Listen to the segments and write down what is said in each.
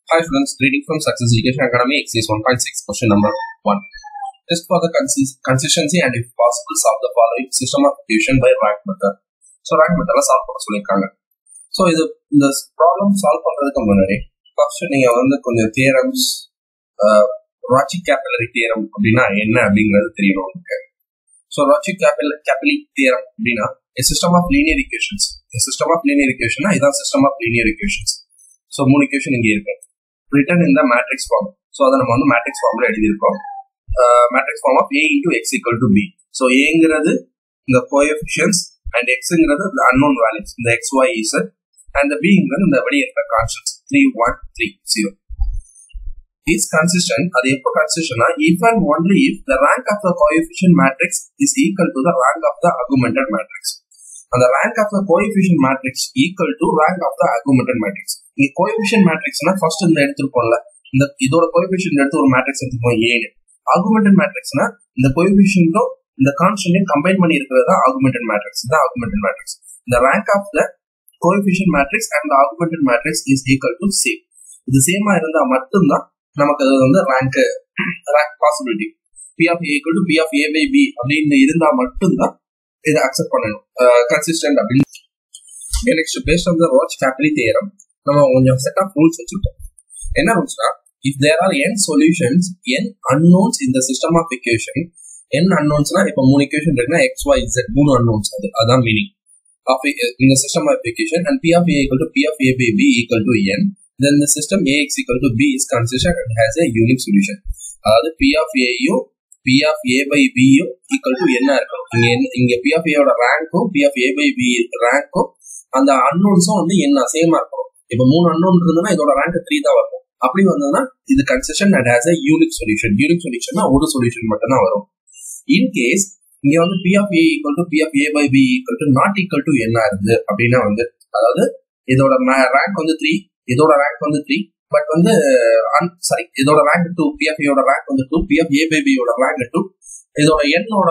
Hi friends, reading from Success Education Academy, exercise 1.6, question number 1. Test for the consist- consistency and if possible solve the following system of equation by rank method. So rank மெத்தடில் solve பண்ண சொல்லியிருக்காங்க so இது இந்த problem solve பண்ணுறதுக்கு முன்னாடி first நீங்கள் வந்து கொஞ்சம் தியரம்ஸ் ராச்சி கேபிலரி தியரம் அப்படின்னா என்ன அப்படிங்கிறது தெரியணும் உங்களுக்கு so Rouche Capelli Capelli theorem அப்படின்னா system of linear equations system of linear இக்குவேஷனா இதான் system of linear equations so மூணு இக்குவேஷன் இங்கே இருக்கு ரிட்டன் இந்த மேட்ரிக்ஸ் ஃபார்ம் ஸோ அதை நம்ம வந்து மேட்ரிக்ஸ் ஃபார்ம்ல எழுதியிருக்கோம் matrix form of A into X equal to B so ஏங்கிறது இந்த கோஎஃபிஷியன்ஸ் அண்ட் எக்ஸ்ங்கிறது இந்த அன்னோன் வேல்யூஸ் இந்த X Y Z and the பிங்கிறது இந்த வெளியே இருக்கிற constants three one three zero is consistent அது எப்போ கன்சிஸ்டன்ட்னா if and only if the rank of the coefficient matrix is equal to the rank of the augmented matrix அந்த rank of the coefficient matrix equal to rank of the augmented matrix இங்க coefficient மேட்ரிக்ஸ்னா first இந்த எடுத்துருப்போம்ல இந்த இதோட coefficient எடுத்து ஒரு matrix எடுத்துப்போம் ஏழு ஆகுமெண்டட் மேட்ரிக்ஸ்னா இந்த கோஎஃபிஷியன்ட்டும் இந்த கான்ஸ்டன்டையும் கம்பைன் பண்ணி இருக்கிறது தான் ஆகுமெண்டட் மேட்ரிக்ஸ் தான் ஆகுமெண்டட் மேட்ரிக்ஸ் இந்த rank of the coefficient matrix and augmented matrix is equal to same இது சேமா இருந்தா மட்டும்தான் நமக்கு அது வந்து rank rank possibility P of A equal to P of A by P அப்படின்னு இருந்தா மட்டும்தான் இதை அக்செப்ட் பண்ணணும் கன்சிஸ்டன்ட் அப்படின்னு next based on the watch Capelli theorem நம்ம கொஞ்சம் செட் ஆஃப் ரூல்ஸ் வச்சுட்டோம் என்ன ரூல்ஸ்னா if there are N solutions N unknowns இந்த சிஸ்டம் ஆஃப் இக்குவேஷன் என் அன்னோன்ஸ்னா இப்போ மூணு இக்குவேஷன் இருக்குன்னா எக்ஸ் ஒய் இசட் மூணு அன்னோன்ஸ் அது அதான் மீனிங் ஆஃப் இந்த system of equation and P of A equal to P of A by P equal to N then the system ax equal to b is consistent and has a unique solution அதாவது p of a யும் p of a by b யும் equal to என்ன இருக்கும் இங்க என்ன- இங்க p of a யோட ரேங்க்கும் p of a by b ரேங்க்கும் அந்த அன்னோன்ஸும் வந்து என்ன சேமா இருக்கும் இப்ப மூணு அன்னோன் இருந்ததுன்னா இதோட ரேங்க் த்ரீ தான் வரும் அப்படி வந்ததுன்னா இது consistent and has a unique solution unique சொல்யூஷன்னா ஒரு சொல்யூஷன் மட்டும் தான் வரும் இன் கேஸ் இங்க வந்து P of A equal to P of A by P equal to not equal to என்ன இருந்து அப்படின்னா வந்து அதாவது இதோட ரேங்க் வந்து த்ரீ இதோட ரேங்க் வந்து த்ரீ பட் வந்து சாரி இதோட ரேங்க் டூ பி ஆஃப் ஏயோட ரேங்க் வந்து two P of A by பியோட ரேங்க் டூ இதோட என்னோட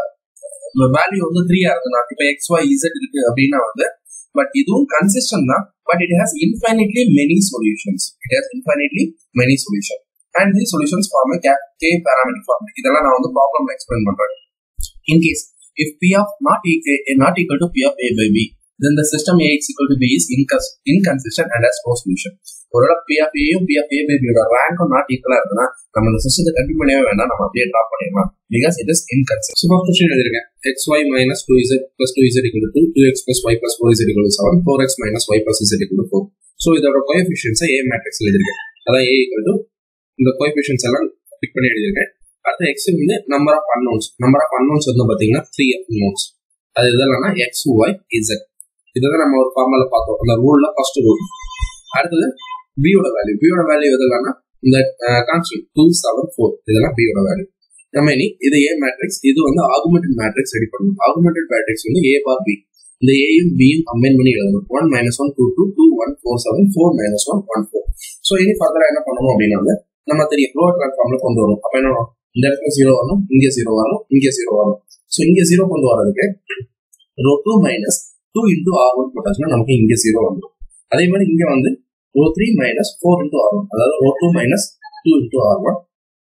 வேல்யூ வந்து த்ரீயா இருக்குன்னா இப்போ எக்ஸ் ஒய் இசட் இருக்கு அப்படின்னா வந்து பட் இதுவும் கன்சிஸ்டன்ட் தான் but it has infinitely many solutions it has infinitely many solution and the solutions form K K parameter form இதெல்லாம் நான் வந்து ப்ராப்ளம் எக்ஸ்பிளைன் பண்றேன் in case if P of not equal not equal to P of A by P then the system ax equal to b is incons- inconsistent and has no solution ஒருவேளை P of ஏயும் P of A by பியோட ரேங்க்கும் not ஈக்குவலா இருக்குன்னா நம்ம இந்த சிஸ்டத்தை continue பண்ணவே வேண்டாம் நம்ம அப்படியே ட்ராப் பண்ணிடலாம் because it is inconsistent super question எழுதிருக்கேன் X Y minus two Z plus two Z equal to two X plus Y plus four Z equal seven four X minus Y plus Z equal four so இதோட கோஎஃபிஷியன்ஸை A matrix எழுதிருக்கேன் அதான் A equal to இந்த coefficients எல்லாம் pick பண்ணி எழுதிருக்கேன் அடுத்து X வந்து number of unknowns number of unknowns வந்து பாத்தீங்கன்னா த்ரீ அன்னோன்ஸ் அது இதெல்லாம் எக்ஸ் ஒய் இசட் இதுதான் நம்ம ஒரு ஃபார்முலா பார்த்தோம் அந்த ரூல்ல ஃபர்ஸ்ட் ரூல் அடுத்தது பியோட வேல்யூ பியோட வேல்யூ எதெல்லாம் இந்த கான்ஸ்டன்ட் டூ செவன் ஃபோர் இதெல்லாம் பியோட வேல்யூ நம்ம இனி இது ஏ மேட்ரிக்ஸ் இது வந்து ஆகுமெண்டட் மேட்ரிக்ஸ் ரெடி பண்ணணும் ஆகுமெண்டட் மேட்ரிக்ஸ் வந்து ஏ பார் பி இந்த ஏயும் பியும் கம்பைன் பண்ணி எழுதணும் one minus one two two two one four seven four minus one one four so இனி ஃபர்தரா என்ன பண்ணணும் அப்படின்னா வந்து நம்ம தெரியும் லோவர் டிரான்ஸ்ஃபார்ம்ல கொண்டு வரும் அப்ப என்ன வரும்? இந்த இடத்துல ஜீரோ வரணும் இங்க ஜீரோ வரணும் இங்க ஜீரோ வரணும் ஸோ இங்க ஜீரோ கொண்டு வரதுக்கு row two minus two into R one போட்டாச்சுன்னா நமக்கு இங்க ஜீரோ வந்துடும் அதே மாதிரி இங்க வந்து row three minus four into R one அதாவது row two minus two into R one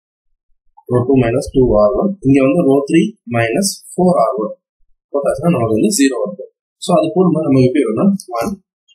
row two minus two R one இங்க வந்து row three minus four R one போட்டாச்சுன்னா நமக்கு வந்து ஜீரோ வந்துடும் ஸோ அது போடும்போது நம்ம எப்படி வரும்னா one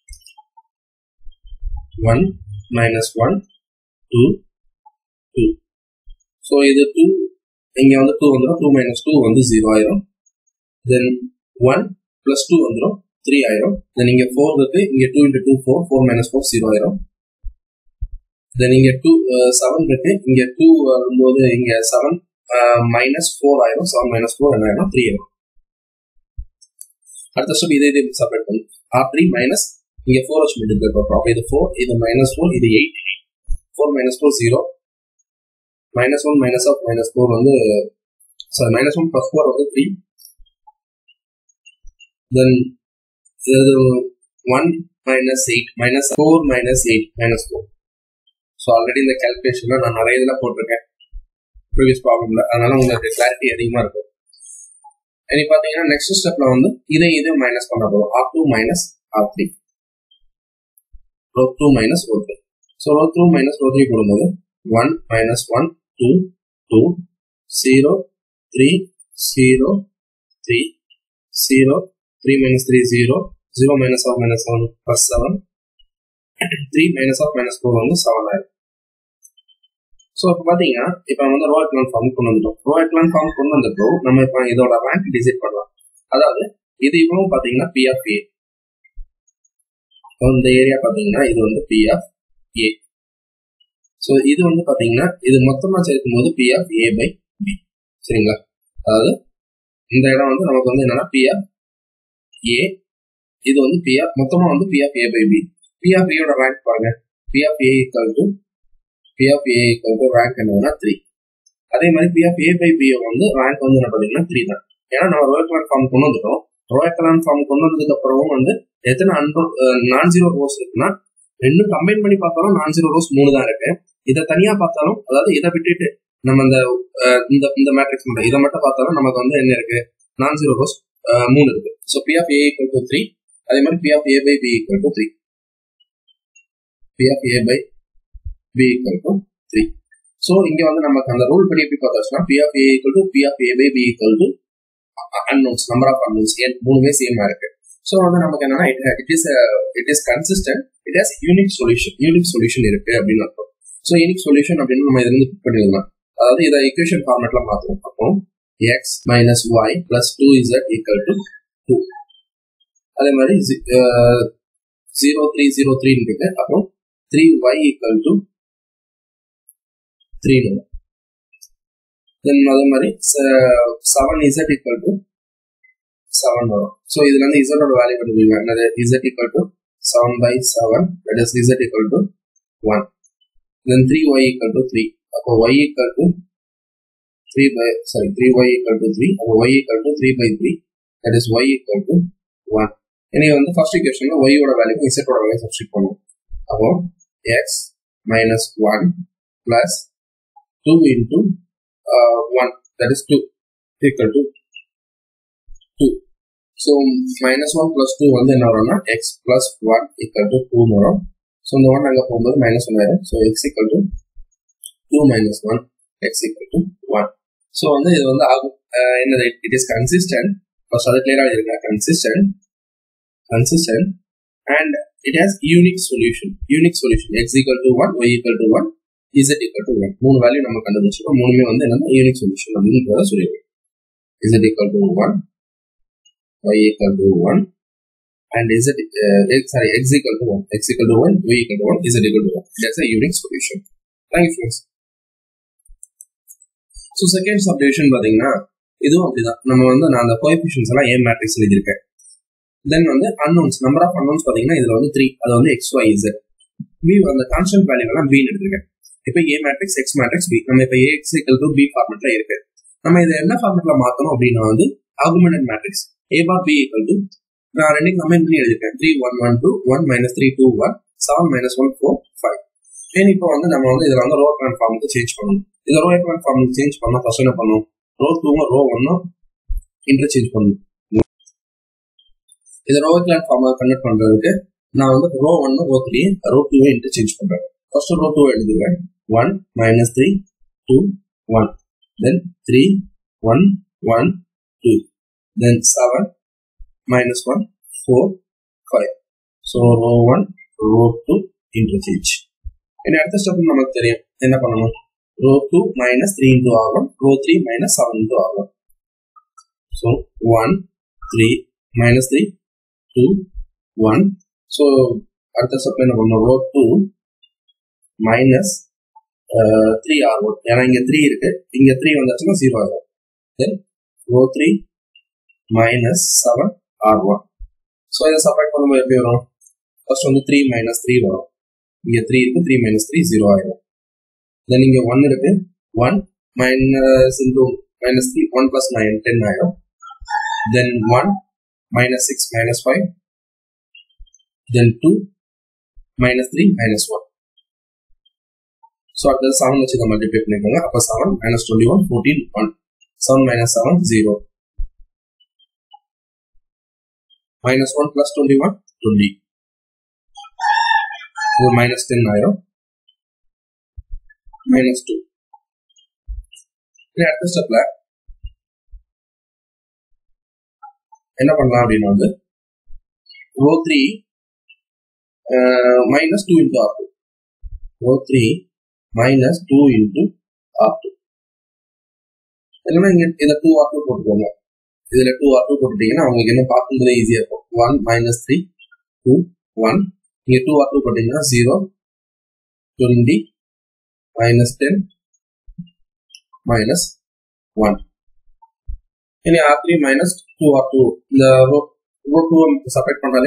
one minus one two two so இது டூ இங்க வந்து டூ வந்துடும் டூ மைனஸ் டூ வந்து ஜீரோ ஆயிரும் தென் ஒன் பிளஸ் டூ வந்துடும் த்ரீ ஆயிரும் தென் இங்க ஃபோர் இருக்கு இங்க two into two four four minus four zero ஆயிரும் தென் இங்க டூ செவன் இருக்கு இங்க டூ வரும்போது இங்க செவன் மைனஸ் ஃபோர் ஆயிரும் செவன் மைனஸ் ஃபோர் என்ன ஆயிரும் த்ரீ ஆயிரும் அடுத்த ஸ்டெப் இதே இதே செப்பரேட் பண்ணும் ஆர் த்ரீ மைனஸ் இங்க ஃபோர் வச்சு மல்டிப்ளை பண்றோம் அப்போ இது ஃபோர் இது மைனஸ் ஃபோர் இது eight four minus four zero minus one minus of minus four வந்து sorry minus one plus four வந்து த்ரீ தென் இது one minus eight minus four minus eight minus four so already இந்த கேல்குலேஷன்ல நான் நிறைய இதில் போட்டிருக்கேன் ப்ரீவியஸ் ப்ராப்ளம்ல அதனால உங்களுக்கு கிளாரிட்டி அதிகமா இருக்கும் இனி பாத்தீங்கன்னா நெக்ஸ்ட் ஸ்டெப்ல வந்து இதை இதையும் மைனஸ் பண்ண போதும் R two minus R three row two minus row three so row two minus row three போடும்போது one minus one two two zero three zero three zero three minus three zero zero minus of minus seven plus seven three minus of minus four வந்து seven ஆயிடும் so இப்போ பார்த்தீங்கன்னா இப்போ நம்ம வந்து row echelon form கொண்டு வந்துட்டோம் row echelon form கொண்டு வந்துட்டோம் நம்ம இப்போ இதோட ரேங்க் டிசைட் பண்ணலாம் அதாவது இது இவ்வளவு பார்த்தீங்கன்னா பி ஆஃப் ஏ இந்த ஏரியா பார்த்தீங்கன்னா இது வந்து பி ஆஃப் ஏ ஸோ இது வந்து பார்த்தீங்கன்னா இது மொத்தமாக சேர்க்கும் போது P of A by P சரிங்களா அதாவது இந்த இடம் வந்து நமக்கு வந்து என்னன்னா பி ஆஃப் ஏ இது வந்து பி ஆஃப் மொத்தமாக வந்து P of A by P P of ஏயோட ரேங்க் பாருங்க P of A equal to P of A equal to rank என்னதுன்னா த்ரீ அதே மாதிரி P of A by P வந்து ரேங்க் வந்து என்ன பார்த்தீங்கன்னா த்ரீ தான் ஏன்னா நம்ம ரோயல் ஃபார்ம் கொண்டு வந்துட்டோம் ரோயல் ஃபார்ம் கொண்டு வந்ததுக்கு அப்புறமும் வந்து எத்தனை அன்ரோ நான் ஜீரோ ரோஸ் இருக்குன்னா ரெண்டும் கம்பைன் பண்ணி பார்த்தாலும் நான் ஜீரோ ரோஸ் மூணு தான் இருக்கு இதை தனியா பார்த்தாலும் அதாவது இதை விட்டுட்டு நம்ம இந்த இந்த இந்த மேட்ரிக்ஸ் மட்டும் இதை மட்டும் பார்த்தாலும் நமக்கு வந்து என்ன இருக்கு நான் ஜீரோ ரோஸ் மூணு இருக்கு so P of A equal to three அதே மாதிரி P of A by P equal to three P of A by P equal to three so இங்க வந்து நமக்கு அந்த ரூல் படி எப்படி பார்த்தாச்சுன்னா P of A equal to P of A by P equal to unknowns number of unknowns மூணுமே சேமா இருக்கு ஸோ வந்து நமக்கு என்னன்னா it it is it is consistent it has unique solution unique solution இருக்கு அப்படின்னு அர்த்தம் ஸோ யூனிக் சொல்யூஷன் அப்படின்னு நம்ம இதுல இருந்து பிக் பண்ணிடலாம் அதாவது இதை ஈக்குவேஷன் ஃபார்மேட்ல மாத்துவோம் அப்போ X minus Y plus two Z equal to two அதே மாதிரி ஜீரோ த்ரீ ஜீரோ த்ரீ இருக்கு அப்போ three Y equal to three then அதே மாதிரி seven Z equal to seven வரும் ஸோ இதுல இருந்து இசட்டோட வேல்யூ கண்டுபிடிங்க என்னது Z equal to seven by seven that is Z equal to one then three Y equal to three அப்போ Y equal to three by sorry three Y equal to three அப்போ Y equal to three by three that is Y equal to one இனி வந்து first இக்குவேஷன்ல ஒய்யோட value இசட்டோட value substitute பண்ணுவோம் அப்போ X minus one plus two into one that is two equal to two so minus one plus two வந்து என்ன வரும்னா X plus one equal to two வரும் ஸோ இந்த ஒன் அங்கே போகும்போது மைனஸ் ஒன் ஆயிரும் so X equal to two minus one X equal to one so வந்து இது வந்து ஆகும் என்னது இட் இஸ் கன்சிஸ்டன்ட் ஃபர்ஸ்ட் அது கிளியராக இருக்கா consistent consistent and it has unique solution unique solution X equal to one Y equal to one Z equal to one மூணு value நம்ம கண்டுபிடிச்சிருக்கோம் மூணுமே வந்து என்னன்னா யூனிக் சொல்யூஷன் அப்படின்றத சொல்லிடுவோம் Z equal to one y equal to 1 and z uh, x sorry x equal to 1 x equal to 1 y equal to 1 z equal to 1 that's a unique solution thank you friends so second subdivision பார்த்தீங்கன்னா இதுவும் அப்படிதான் நம்ம வந்து நான் அந்த coefficients எல்லாம் A matrix எழுதியிருக்கேன் தென் வந்து அன்னோன்ஸ் நம்பர் ஆஃப் அன்னோன்ஸ் பார்த்தீங்கன்னா இதுல வந்து த்ரீ அது வந்து எக்ஸ் ஒய் இசட் பி அந்த கான்ஸ்டன்ட் வேல்யூ எல்லாம் பின்னு எடுத்திருக்கேன் இப்போ A matrix X matrix B நம்ம இப்போ A X equal to B ஃபார்மெட்ல இருக்கு நம்ம இதை என்ன ஃபார்மெட்ல மாத்தணும் அப்படின்னா வந்து augmented matrix a bar b equal to நான் ரெண்டையும் கம்பைன் பண்ணி எழுதிருக்கேன் three one one two one minus three two one seven minus one four five ஏன் இப்போ வந்து நம்ம வந்து இதில் வந்து ரோ பிளான் ஃபார்முக்கு சேஞ்ச் பண்ணணும் இதில் ரோ பிளான் ஃபார்முக்கு சேஞ்ச் பண்ணால் ஃபர்ஸ்ட் என்ன பண்ணணும் ரோ டூவும் ரோ ஒன்னும் இன்டர்சேஞ்ச் பண்ணணும் இதை ரோ பிளான் ஃபார்முக்கு கன்வெர்ட் பண்ணுறதுக்கு நான் வந்து ரோ ஒன்னு ரோ த்ரீ ரோ டூவை இன்டர்சேஞ்ச் பண்ணுறேன் ஃபர்ஸ்ட் ரோ டூ எழுதுகிறேன் one minus three two one then three one one two then 7 minus 1 4 5 so row 1 row 2 interchange இனி அடுத்த ஸ்டெப் நமக்கு தெரியும் என்ன பண்ணணும் row two minus three into ஆகும் row three minus seven into ஆகும் so one three minus three two one so அடுத்த step என்ன பண்ணணும் ரோ டூ மைனஸ் த்ரீ ஆகும் ஏன்னா இங்கே த்ரீ இருக்கு இங்கே த்ரீ வந்துச்சுன்னா ஜீரோ ஆகும் then row three minus seven R one so இதை செப்பரேட் பண்ணும்போது எப்படி வரும் ஃபர்ஸ்ட் வந்து த்ரீ மைனஸ் த்ரீ வரும் இங்கே த்ரீ இருக்கு த்ரீ மைனஸ் த்ரீ ஜீரோ ஆயிடும் தென் இங்கே ஒன் இருக்கு one minus into minus three one plus nine ten ஆயிடும் then one minus six minus five then two minus three minus one so அடுத்தது seven வச்சு இதை மல்டிப்ளை பண்ணிக்கோங்க அப்போ seven minus twenty one fourteen one seven minus seven zero minus 1 plus 21 20 இது minus 10 ஆயிரும் minus two அடுத்த ஸ்டெப்ல என்ன பண்ணலாம் அப்படின்னா வந்து row three minus two into R two row three minus two into R two இல்லைன்னா இங்க இதை டூ ஆர் டூ போட்டுக்கோங்க இதுல டூ ஆர் டூ போட்டுட்டீங்கன்னா உங்களுக்கு என்ன பார்க்கும்போதே ஈஸியா இருக்கும் one minus three two one இங்க டூ ஆர் டூ போட்டீங்கன்னா zero twenty minus ten minus one இனி R three minus two R two இந்த ரோ ரோ டூ செப்பரேட் பண்ணாலே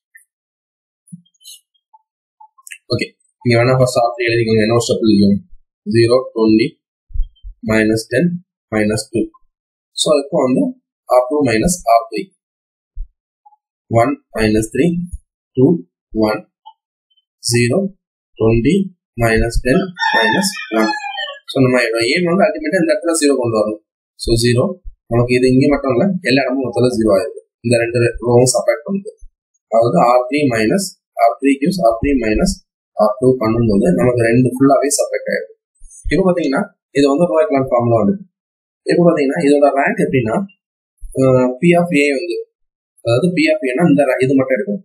ஓகே இங்க வேணா ஃபர்ஸ்ட் ஆர் த்ரீ எழுதிக்கோங்க என்ன ஸ்டெப் எழுதிக்கோங்க zero twenty minus ten minus two so இப்போ வந்து R two minus R three one minus three two one zero twenty minus ten minus one so நம்ம ஏன் வந்து அல்டிமேட்டாக இந்த இடத்துல ஜீரோ கொண்டு வரணும் ஸோ ஜீரோ நமக்கு இது இங்கே மட்டும் இல்லை எல்லா இடமும் மொத்தத்தில் ஜீரோ ஆயிடுது இந்த ரெண்டு ரோவும் செப்பரேட் பண்ணுது அதாவது R three minus R three கியூஸ் R three minus R two பண்ணும்போது நமக்கு ரெண்டு ஃபுல்லாகவே செப்பரேட் ஆயிடுது இப்போ பார்த்தீங்கன்னா இது வந்து ரோ எக்லான் ஃபார்முலா வருது இப்போ பார்த்தீங்கன்னா இதோட ரேங்க் எப்படின்னா பி ஆஃப் ஏ வந்து அதாவது பி ஆஃப் ஏன்னா இந்த இது மட்டும் எடுக்கும்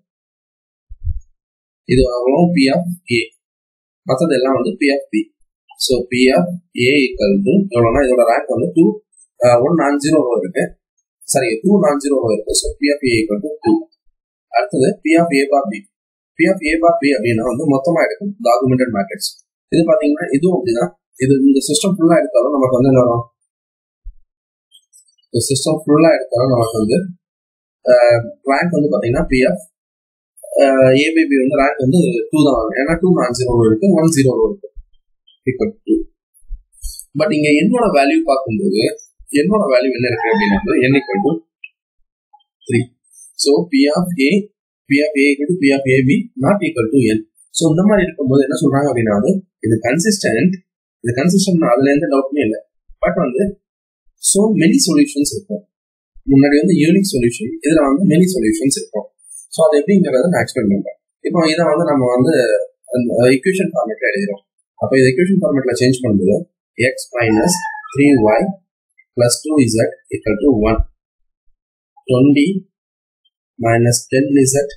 இது வரும் பி ஆஃப் ஏ மற்றது எல்லாம் வந்து P of B so P of A equal to எவ்வளோனா இதோட ரேங்க் வந்து two one non zero row இருக்கு சரி டூ நான் ஜீரோ ரோ இருக்கு so P of A equal to two அடுத்தது P of A bar B P of A bar B அப்படின்னா வந்து மொத்தமாக எடுக்கும் டாக்குமெண்டட் மேட்ரிக்ஸ் இது பார்த்தீங்கன்னா இதுவும் அப்படிதான் இது இந்த சிஸ்டம் ஃபுல்லாக எடுத்தாலும் நமக்கு வந்து என்ன வரும் இந்த சிஸ்டம் ஃபுல்லாக எடுத்தாலும் நமக்கு வந்து ரேங்க் வந்து பார்த்தீங்கன்னா பி ஆஃப் ஏபிபி வந்து ரேங்க் வந்து டூ தான் வரும் ஏன்னா டூ நான் ஜீரோ இருக்கு ஒன் ஜீரோ இருக்கு ஈக்குவல் டூ பட் இங்க என்னோட வேல்யூ பார்க்கும்போது என்னோட வேல்யூ என்ன இருக்கு அப்படின்னா வந்து n equal to three so P of A P of A equal to P of AB not equal to N so இந்த மாதிரி இருக்கும்போது என்ன சொல்றாங்க அப்படின்னா வந்து இது கன்சிஸ்டன்ட் இது கன்சிஸ்டன்ட் அதுல எந்த டவுட்டுமே இல்லை பட் வந்து ஸோ மெனி சொல்யூஷன்ஸ் இருக்கும் முன்னாடி வந்து யூனிக் சொல்யூஷன் இதுல வந்து மெனி சொல்யூஷன்ஸ் இருக்கும் ஸோ அது எப்படிங்கிறத நான் எக்ஸ்பிளைன் பண்றேன் இப்போ இதை வந்து நம்ம வந்து ஈக்குவேஷன் ஃபார்மேட்ல எழுதுறோம் அப்போ இது ஈக்குவேஷன் ஃபார்மேட்ல சேஞ்ச் பண்ணும்போது X minus three Y plus two Z equal to one twenty minus ten Z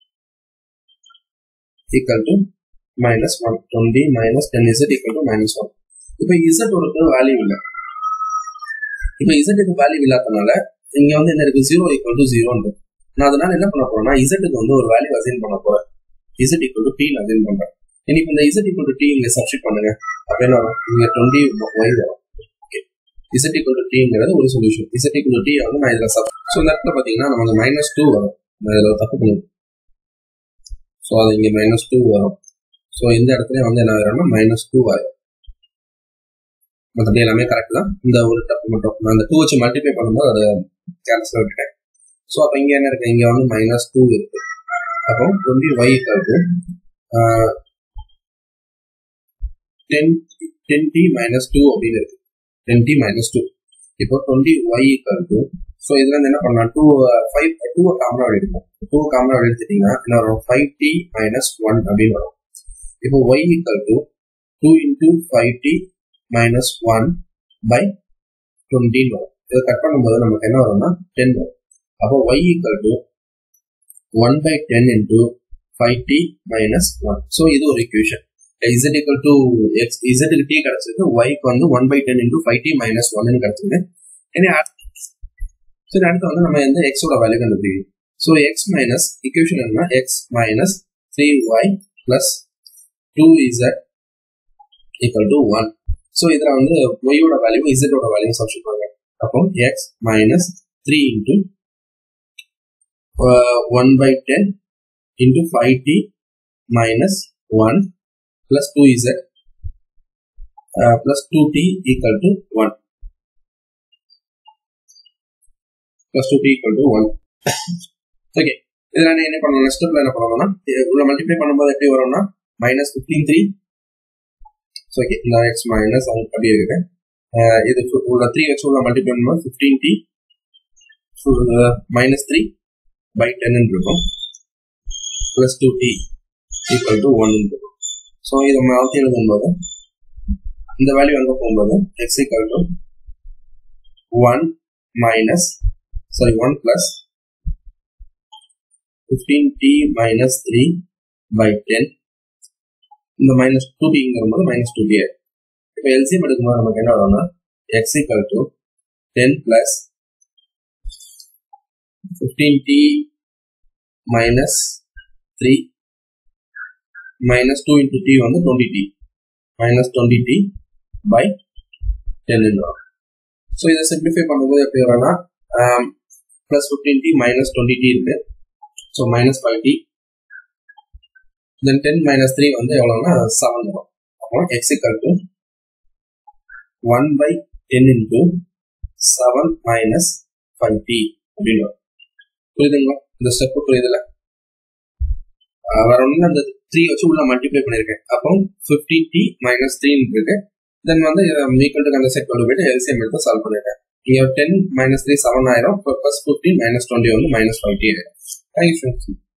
equal to minus one twenty minus ten Z equal to minus one இப்போ இசட் ஒரு வேல்யூ இல்லை இப்போ இசட்டுக்கு value இல்லாதனால இங்க வந்து என்ன இருக்கு ஜீரோ ஈக்குவல் டு ஜீரோன்னு நான் அதனால என்ன பண்ண போறேன்னா இசட்டுக்கு வந்து ஒரு வேல்யூ அசைன் பண்ண போறேன் Z equal to T assign பண்றேன் இன்னைக்கு இந்த இசட் ஈக்குவல் டு டி இங்க சப்ஸ்டிட் பண்ணுங்க அப்ப என்ன வரும் இங்க டுவெண்ட்டி ஒய் வரும் இசட் ஈக்குவல் டு டிங்கிறது ஒரு solution Z equal to T வந்து நான் இதுல சப் ஸோ இந்த இடத்துல பாத்தீங்கன்னா நமக்கு மைனஸ் டூ வரும் நான் இதுல தப்பு பண்ணுவேன் ஸோ அது இங்க மைனஸ் டூ வரும் ஸோ இந்த இடத்துல வந்து என்ன ஆயிரும்னா மைனஸ் டூ ஆயிரும் மற்றபடி எல்லாமே கரெக்ட் தான் இந்த ஒரு தப்பு மட்டும் நான் அந்த டூ வச்சு மல்டிப்ளை பண்ணும்போது அதை கேன்சல் விட்டுட்டேன் ஸோ அப்போ இங்கே என்ன இருக்கு இங்கே வந்து மைனஸ் டூ இருக்கு அப்போ டுவெண்ட்டி ஒய் இருக்கு ten ten T minus two அப்படின்னு இருக்கு டென் டி மைனஸ் டூ இப்போ டுவெண்ட்டி ஒய் இருக்கு ஸோ இதுல இருந்து என்ன பண்ணலாம் டூ ஃபைவ் டூ காமனா எடுக்கும் டூ காமனா எடுத்துட்டீங்கன்னா என்ன வரும் ஃபைவ் டி மைனஸ் ஒன் அப்படின்னு வரும் இப்போ Y equal to two into five T minus one by டுவெண்ட்டின்னு வரும் இதை கட் பண்ணும்போது நமக்கு என்ன வரும்னா டென் வரும் அப்போ Y equal to one by ten into five T minus one so இது ஒரு equation Z equal to X இசட்டுக்கு டி கிடைச்சிருக்கு ஒய்க்கு வந்து one by ten into five T minus ஒன்னு கிடைச்சிருக்கு ஏன்னா சரி அடுத்து வந்து நம்ம எந்த எக்ஸோட வேல்யூ கண்டுபிடிக்கணும் ஸோ எக்ஸ் மைனஸ் இக்குவேஷன் என்ன X minus three Y plus two Z equal to one so இதில் வந்து ஒய்யோட வேல்யூ இசட்டோட வேல்யூ சப்ஸ்டிட் பண்ணுங்க அப்போ X minus three into one by ten into five T minus one plus 2z uh, plus 2t equal to 1 plus 2t equal to 1 okay இதில் நான் என்ன பண்ணணும் நெக்ஸ்ட் ஸ்டெப்ல என்ன பண்ணணும்னா உள்ள மல்டிப்ளை பண்ணும்போது எப்படி வரும்னா மைனஸ் ஃபிஃப்டீன் த்ரீ ஓகே இந்த எக்ஸ் மைனஸ் அவங்க அப்படியே இருக்கேன் இது உள்ள த்ரீ வச்சு உள்ள மல்டிப்ளை பண்ணும்போது fifteen T minus three by ten இருக்கும் plus two T equal to one இருக்கும் ஸோ இதை மாற்றி எழுதும்போது இந்த வேல்யூ அங்கே போகும்போது X equal to one minus sorry one plus fifteen T minus three by ten இந்த மைனஸ் டூ டிங்கும் மைனஸ் டூ டி இப்போ எல்சிஎம் எடுக்கும்போது நமக்கு என்ன வரும்னா X equal to ten plus fifteen T minus three minus two into T வந்து twenty T minus twenty T by ten வரும் so இதை சிம்பிளிஃபை பண்ணும்போது எப்படி வரும்னா plus fifteen T minus twenty T இருக்கு so minus five T then ten minus three வந்து எவ்வளோனா seven வரும் அப்போ X equal to one by ten into seven minus five T அப்படின்னு வரும் புரியுதுங்களா இந்த ஸ்டெப்பு புரியுதுல வேற ஒன்றும் அந்த த்ரீ வச்சு உள்ள மல்டிப்ளை பண்ணியிருக்கேன் அப்போ ஃபிஃப்டீன் டி மைனஸ் த்ரீன்னு இருக்கு தென் வந்து ஈக்குவல் டு அந்த செட் கொண்டு போயிட்டு எல்சிஎம் எடுத்து சால்வ் பண்ணிருக்கேன் இங்கே டென் மைனஸ் த்ரீ செவன் ஆயிரம் ப்ளஸ் ஃபிஃப்டீன் மைனஸ் டுவெண்ட்டி வந்து மைனஸ் ஃபைவ் டி ஆயிரும் தேங்க்யூ